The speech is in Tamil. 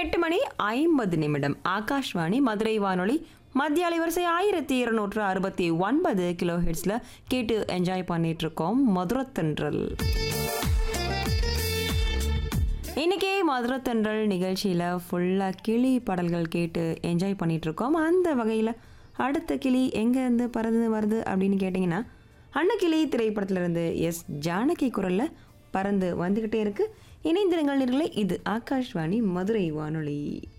எட்டு மணி ஐம்பது நிமிடம் ஆகாஷ்வாணி மதுரை வானொலி மத்திய அலைவரிசை ஆயிரத்தி இருநூற்று அறுபத்தி ஒன்பது கிலோ ஹெட்ஸில் கேட்டு என்ஜாய் பண்ணிட்டு இருக்கோம் மதுரத்தன்றல் இன்னைக்கே மதுரத்தன்றல் நிகழ்ச்சியில் ஃபுல்லாக கிளி பாடல்கள் கேட்டு என்ஜாய் பண்ணிட்டு இருக்கோம் அந்த வகையில் அடுத்த கிளி எங்கேருந்து பறந்து வருது அப்படின்னு கேட்டிங்கன்னா அன்னக்கிளி திரைப்படத்திலிருந்து எஸ் ஜானகி குரலில் பறந்து வந்துக்கிட்டே இருக்கு இணைந்திருங்கள் நேயர்களே, இது ஆகாஷ்வாணி மதுரை வானொலி